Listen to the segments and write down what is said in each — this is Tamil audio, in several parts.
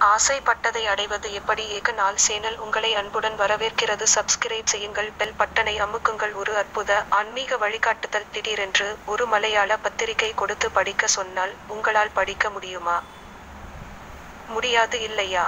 ஆசைப்பட்டதை அடைவது எப்படி ஏக நாள் சேனல் உங்களை அன்புடன் வரவேற்கிறது சப்ஸ்கிரைப் செய்யுங்கள் பெல் பட்டனை அமுக்குங்கள் ஒரு அற்புத ஆன்மீக வழிகாட்டுதல் திடீரென்று ஒரு மலையாள பத்திரிகை கொடுத்து படிக்க சொன்னால் உங்களால் படிக்க முடியுமா முடியாது இல்லையா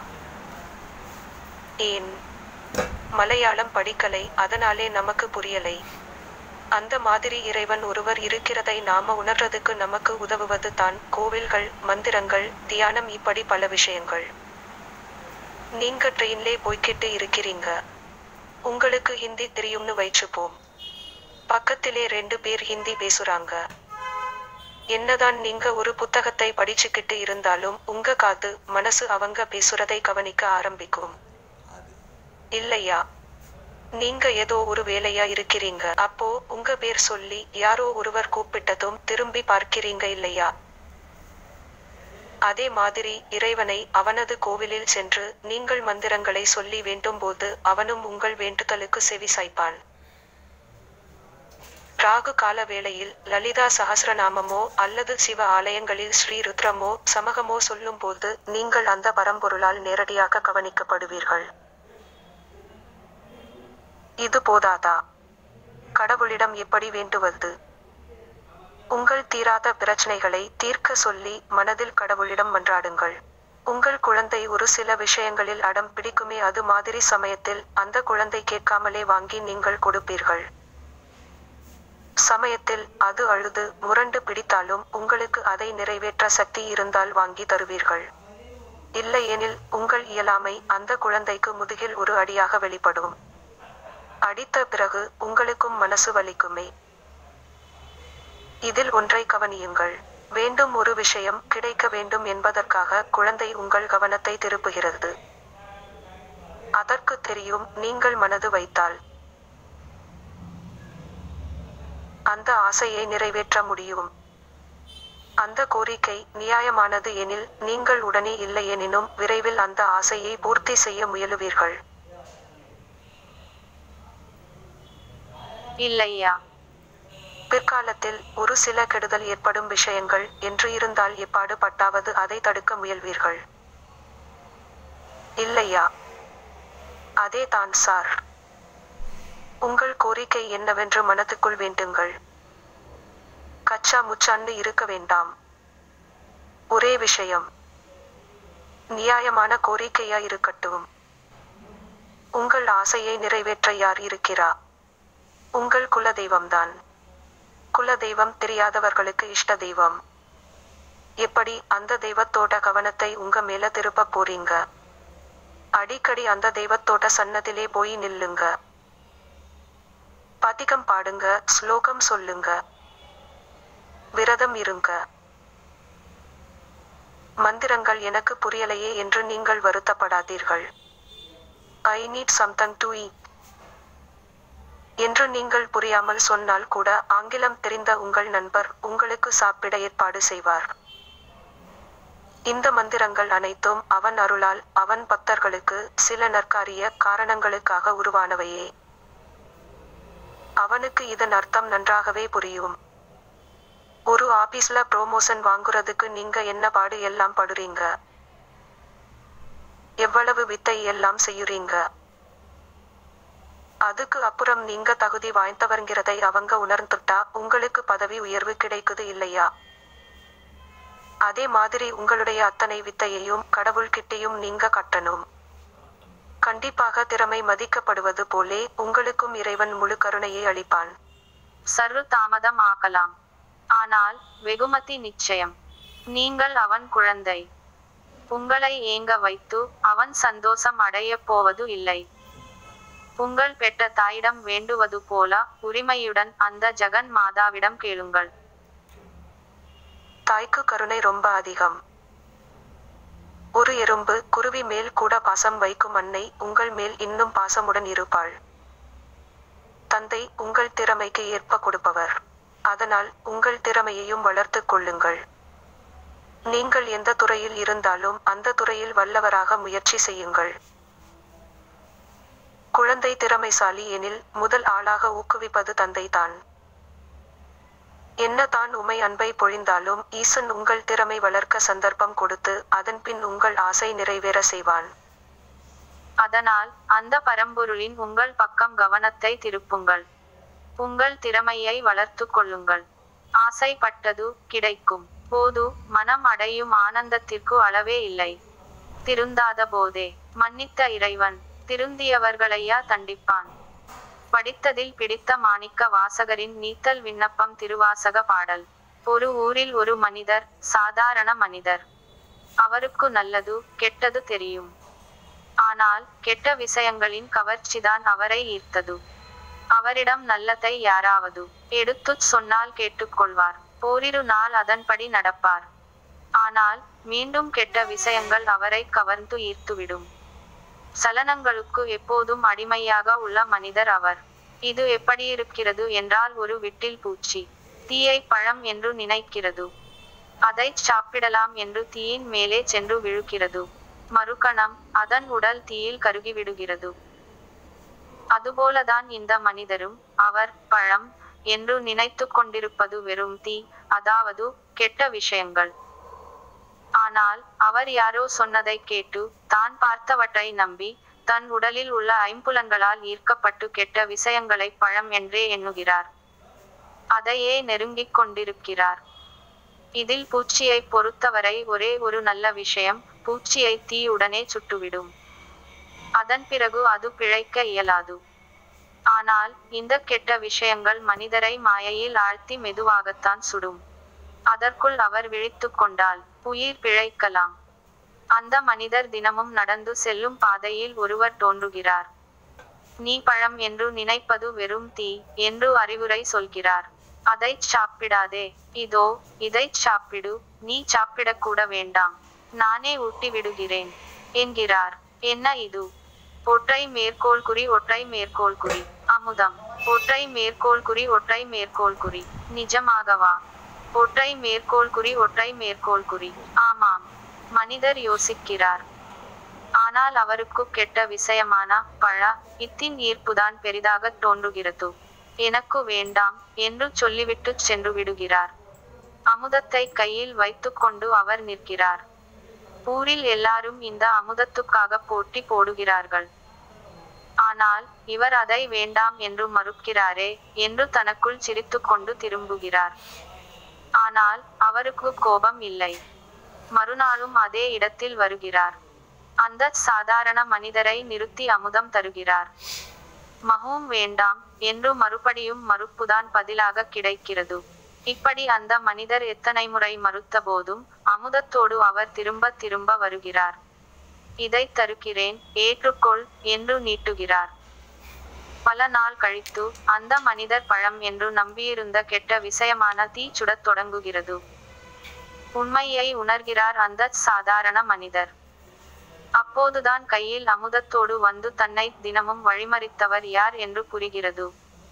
ஏன் மலையாளம் படிக்கலை அதனாலே நமக்கு புரியலை அந்த மாதிரி இறைவன் ஒருவர் இருக்கிறதை நாம உணர்றதுக்கு நமக்கு உதவுவது தான் கோவில்கள் மந்திரங்கள் தியானம் இப்படி பல விஷயங்கள் நீங்க ட்ரெயின்லே போய்கிட்டு இருக்கிறீங்க உங்களுக்கு ஹிந்தி தெரியும்னு வச்சுப்போம் பக்கத்திலே ரெண்டு பேர் ஹிந்தி பேசுறாங்க என்னதான் நீங்க ஒரு புத்தகத்தை படிச்சுக்கிட்டு இருந்தாலும் உங்க காது மனசு அவங்க பேசுறதை கவனிக்க ஆரம்பிக்கும் இல்லையா நீங்க ஏதோ ஒரு வேலையா இருக்கிறீங்க அப்போ உங்க பேர் சொல்லி யாரோ ஒருவர் கூப்பிட்டதும் திரும்பி பார்க்கிறீங்க இல்லையா அதே மாதிரி இறைவனை அவனது கோவிலில் சென்று நீங்கள் மந்திரங்களை சொல்லி வேண்டும் போது அவனும் உங்கள் வேண்டுதலுக்கு செவி சாய்ப்பான் ராகு கால வேளையில் லலிதா சகசிரநாமமோ அல்லது சிவ ஆலயங்களில் ஸ்ரீ ருத்ரமோ சமகமோ சொல்லும் போது நீங்கள் அந்த பரம்பொருளால் நேரடியாக கவனிக்கப்படுவீர்கள் இது போதாதா கடவுளிடம் எப்படி வேண்டுவது உங்கள் தீராத பிரச்சனைகளை தீர்க்க சொல்லி மனதில் கடவுளிடம் மன்றாடுங்கள் உங்கள் குழந்தை ஒரு சில விஷயங்களில் அடம் பிடிக்குமே அது மாதிரி சமயத்தில் அந்த குழந்தை கேட்காமலே வாங்கி நீங்கள் கொடுப்பீர்கள் சமயத்தில் அது அழுது முரண்டு பிடித்தாலும் உங்களுக்கு அதை நிறைவேற்ற சக்தி இருந்தால் வாங்கி தருவீர்கள் இல்லையெனில் உங்கள் இயலாமை அந்த குழந்தைக்கு முதுகில் ஒரு அடியாக வெளிப்படும் அடித்த பிறகு உங்களுக்கும் மனசு வலிக்குமே இதில் ஒன்றை கவனியுங்கள் வேண்டும் ஒரு விஷயம் கிடைக்க வேண்டும் என்பதற்காக குழந்தை உங்கள் கவனத்தை திருப்புகிறது அதற்கு தெரியும் நீங்கள் மனது வைத்தால் அந்த ஆசையை நிறைவேற்ற முடியும் அந்த கோரிக்கை நியாயமானது எனில் நீங்கள் உடனே இல்லையெனினும் விரைவில் அந்த ஆசையை பூர்த்தி செய்ய முயலுவீர்கள் இல்லையா பிற்காலத்தில் ஒரு சில கெடுதல் ஏற்படும் விஷயங்கள் என்று இருந்தால் எப்பாடு பட்டாவது அதை தடுக்க முயல்வீர்கள் இல்லையா அதே தான் சார் உங்கள் கோரிக்கை என்னவென்று மனதுக்குள் வேண்டுங்கள் கச்சா முச்சான்னு இருக்க வேண்டாம் ஒரே விஷயம் நியாயமான கோரிக்கையா இருக்கட்டும் உங்கள் ஆசையை நிறைவேற்ற யார் இருக்கிறா உங்கள் குல தெய்வம்தான் குல தெய்வம் தெரியாதவர்களுக்கு இஷ்ட தெய்வம் எப்படி அந்த தெய்வத்தோட கவனத்தை உங்க மேல திருப்ப போறீங்க அடிக்கடி அந்த தெய்வத்தோட சன்னதிலே போய் நில்லுங்க பதிகம் பாடுங்க ஸ்லோகம் சொல்லுங்க விரதம் இருங்க மந்திரங்கள் எனக்கு புரியலையே என்று நீங்கள் வருத்தப்படாதீர்கள் I need something to eat என்று நீங்கள் புரியாமல் சொன்னால் கூட ஆங்கிலம் தெரிந்த உங்கள் நண்பர் உங்களுக்கு சாப்பிட ஏற்பாடு செய்வார் இந்த மந்திரங்கள் அனைத்தும் அவன் அருளால் அவன் பக்தர்களுக்கு சில நற்காரிய காரணங்களுக்காக உருவானவையே அவனுக்கு இதன் அர்த்தம் நன்றாகவே புரியும் ஒரு ஆபீஸ்ல ப்ரோமோஷன் வாங்குறதுக்கு நீங்க என்ன பாடு எல்லாம் படுறீங்க எவ்வளவு வித்தை எல்லாம் செய்யுறீங்க அதுக்கு அப்புறம் நீங்க தகுதி வாய்ந்தவர்ங்கிறதை அவங்க உணர்ந்துட்டா உங்களுக்கு பதவி உயர்வு கிடைக்குது இல்லையா அதே மாதிரி உங்களுடைய அத்தனை வித்தையையும் கடவுள்கிட்டையும் நீங்க கட்டணும் கண்டிப்பாக திறமை மதிக்கப்படுவது போலே உங்களுக்கும் இறைவன் முழு கருணையை அளிப்பான் சர்வ தாமதம் ஆக்கலாம் ஆனால் வெகுமதி நிச்சயம் நீங்கள் அவன் குழந்தை உங்களை ஏங்க வைத்து அவன் சந்தோஷம் அடையப் போவது இல்லை உங்கள் பெற்ற தாயிடம் வேண்டுவது போல உரிமையுடன் அந்த ஜெகன் மாதாவிடம் கேளுங்கள் தாய்க்கு கருணை ரொம்ப அதிகம் ஒரு எறும்பு குருவி மேல் கூட பாசம் வைக்கும் அன்னை உங்கள் மேல் இன்னும் பாசமுடன் இருப்பாள் தந்தை உங்கள் திறமைக்கு ஏற்ப கொடுப்பவர் அதனால் உங்கள் திறமையையும் வளர்த்துக் கொள்ளுங்கள் நீங்கள் எந்த துறையில் இருந்தாலும் அந்த துறையில் வல்லவராக முயற்சி செய்யுங்கள் குழந்தை திறமைசாலி எனில் முதல் ஆளாக ஊக்குவிப்பது தந்தைதான் என்னதான் உமை அன்பை பொழிந்தாலும் ஈசன் உங்கள் திறமை வளர்க்க சந்தர்ப்பம் கொடுத்து அதன்பின் உங்கள் ஆசை நிறைவேற செய்வான் அதனால் அந்த பரம்பொருளின் உங்கள் பக்கம் கவனத்தை திருப்புங்கள் உங்கள் திறமையை வளர்த்து கொள்ளுங்கள் ஆசைப்பட்டது கிடைக்கும் போது மனம் அடையும் ஆனந்தத்திற்கு அளவே இல்லை திருந்தாத போதே மன்னித்த இறைவன் திருந்தியவர்களையா தண்டிப்பான் படித்ததில் பிடித்த மாணிக்க வாசகரின் நீத்தல் விண்ணப்பம் திருவாசக பாடல் ஒரு ஊரில் ஒரு மனிதர் சாதாரண மனிதர் அவருக்கு நல்லது கெட்டது தெரியும் ஆனால் கெட்ட விஷயங்களின் கவர்ச்சிதான் அவரை ஈர்த்தது அவரிடம் நல்லதை யாராவது எடுத்துச் சொன்னால் கேட்டுக்கொள்வார் ஓரிரு நாள் அதன்படி நடப்பார் ஆனால் மீண்டும் கெட்ட விஷயங்கள் அவரை கவர்ந்து ஈர்த்துவிடும் சலனங்களுக்கு எப்போதும் அடிமையாக உள்ள மனிதர் அவர் இது எப்படியிருக்கிறது என்றால் ஒரு விட்டில் பூச்சி தீயை பழம் என்று நினைக்கிறது அதை சாப்பிடலாம் என்று தீயின் மேலே சென்று விழுகிறது மறுகணம் அதன் உடல் தீயில் கருகிவிடுகிறது அதுபோலதான் இந்த மனிதரும் அவர் பழம் என்று நினைத்து கொண்டிருப்பது வெறும் தீ அதாவது கெட்ட விஷயங்கள் ஆனால் அவர் யாரோ சொன்னதை கேட்டு தான் பார்த்தவற்றை நம்பி தன் உடலில் உள்ள ஐம்புலன்களால் ஈர்க்கப்பட்டு கெட்ட விஷயங்களை பழம் என்றே எண்ணுகிறார் அதையே நெருங்கிக் கொண்டிருக்கிறார் இதில் பூச்சியை பொறுத்தவரை ஒரே ஒரு நல்ல விஷயம் பூச்சியை தீ உடனே சுட்டுவிடும் அதன் பிறகு அது பிழைக்க இயலாது ஆனால் இந்த கெட்ட விஷயங்கள் மனிதரை மாயையில் ஆழ்த்தி மெதுவாகத்தான் சுடும் அதற்குள் அவர் விழித்து கொண்டால் உயிர் பிழைக்கலாம் அந்த மனிதர் தினமும் நடந்து செல்லும் பாதையில் ஒருவர் தோன்றுகிறார் நீ பழம் என்று நினைப்பது வெறும் தீ என்று அறிவுரை சொல்கிறார் அதை சாப்பிடாதே இதோ இதை சாப்பிடு நீ சாப்பிடக்கூட வேண்டாம் நானே ஊட்டி விடுகிறேன் என்கிறார் என்ன இது ஒற்றை மேற்கோள் குறி ஒற்றை மேற்கோள் குறி அமுதம் ஒற்றை மேற்கோள் குறி ஒற்றை மேற்கோள் குறி நிஜமாகவா ஒற்றை மேற்கோள் குறி ஒற்றை மேற்கோள் குறி ஆமாம் மனிதர் யோசிக்கிறார் ஆனால் அவருக்கு கெட்ட விஷயமான பழ இத்தின் ஈர்ப்புதான் பெரிதாக தோன்றுகிறது எனக்கு வேண்டாம் என்று சொல்லிவிட்டு சென்று விடுகிறார் அமுதத்தை கையில் வைத்துக்கொண்டு அவர் நிற்கிறார் ஊரில் எல்லாரும் இந்த அமுதத்துக்காக போட்டி போடுகிறார்கள் ஆனால் இவர் அதை வேண்டாம் என்று மறுக்கிறாரே என்று தனக்குள் சிரித்துக்கொண்டு திரும்புகிறார் ஆனால் அவருக்கு கோபம் இல்லை மறுநாளும் அதே இடத்தில் வருகிறார் அந்த சாதாரண மனிதரை நிறுத்தி அமுதம் தருகிறார் மகவும் வேண்டாம் என்று மறுபடியும் மறுப்புதான் பதிலாக கிடைக்கிறது இப்படி அந்த மனிதர் எத்தனை முறை மறுத்த போதும் அமுதத்தோடு அவர் திரும்ப திரும்ப வருகிறார் இதை தருகிறேன் ஏற்றுக்கொள் என்று நீட்டுகிறார் பல நாள் கழித்து அந்த மனிதர் பழம் என்று நம்பியிருந்த கெட்ட விஷயமான தீ சுடத் தொடங்குகிறது உண்மையை உணர்கிறார் அந்த சாதாரண மனிதர் அப்போதுதான் கையில் அமுதத்தோடு வந்து தன்னை தினமும் வழிமறித்தவர் யார் என்று புரிகிறது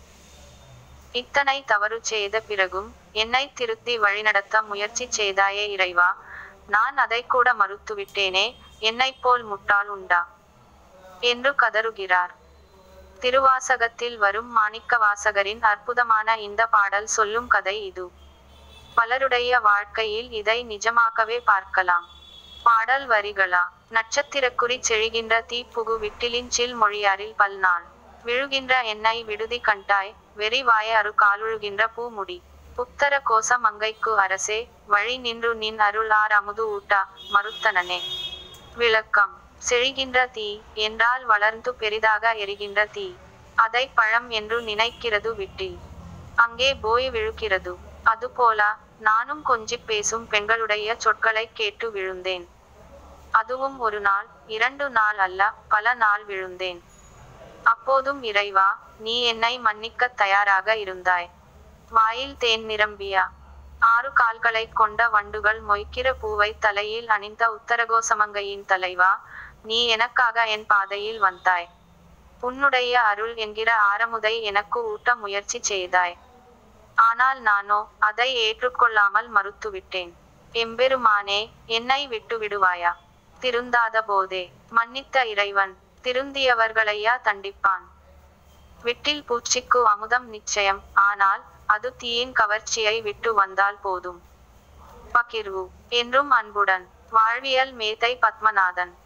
இத்தனை தவறு செய்த பிறகும் என்னை திருத்தி வழிநடத்த முயற்சி செய்தாயே இறைவா நான் அதை கூட மறுத்துவிட்டேனே என்னைப் போல் முட்டாள் உண்டா என்று கதறுகிறார் திருவாசகத்தில் வரும் மாணிக்க வாசகரின் அற்புதமான இந்த பாடல் சொல்லும் கதை இது பலருடைய வாழ்க்கையில் இதை நிஜமாகவே பார்க்கலாம் பாடல் வரிகளா நட்சத்திரக்குறி செழிகின்ற தீப்புகு விட்டிலின் சில் மொழியாரில் பல்நாள் விழுகின்ற எண்ணெய் விடுதி கண்டாய் வெறி வாய அரு காலுழுகின்ற பூமுடி புத்தர கோச மங்கைக்கு அரசே வழி நின்று நின் அருள் ஆர் அமுது ஊட்டா மறுத்தனனே விளக்கம் செழிகின்ற தீ என்றால் வளர்ந்து பெரிதாக எரிகின்ற தீ அதை பழம் என்று நினைக்கிறது விட்டில் அங்கே போய் விழுகிறது அதுபோல நானும் கொஞ்சிப் பேசும் பெண்களுடைய சொற்களை கேட்டு விழுந்தேன் அதுவும் ஒரு நாள் இரண்டு நாள் அல்ல பல நாள் விழுந்தேன் அப்போதும் இறைவா நீ என்னை மன்னிக்கத் தயாராக இருந்தாய் வாயில் தேன் நிரம்பியா ஆறு கால்களைக் கொண்ட வண்டுகள் மொய்க்கிற பூவை தலையில் அணிந்த உத்தரகோசமங்கையின் தலைவா நீ எனக்காக என் பாதையில் வந்தாய் உன்னுடைய அருள் என்கிற ஆரமுதை எனக்கு ஊட்ட முயற்சி செய்தாய் ஆனால் நானோ அதை ஏற்றுக்கொள்ளாமல் மறுத்துவிட்டேன் எம்பெருமானே என்னை விட்டு விடுவாயா திருந்தாத போதே மன்னித்த இறைவன் திருந்தியவர்களையா தண்டிப்பான் விட்டில் பூச்சிக்கு அமுதம் நிச்சயம் ஆனால் அது தீயின் கவர்ச்சியை விட்டு வந்தால் போதும் பகிர்வு என்றும் அன்புடன் வாழ்வியல் மேத்தை பத்மநாதன்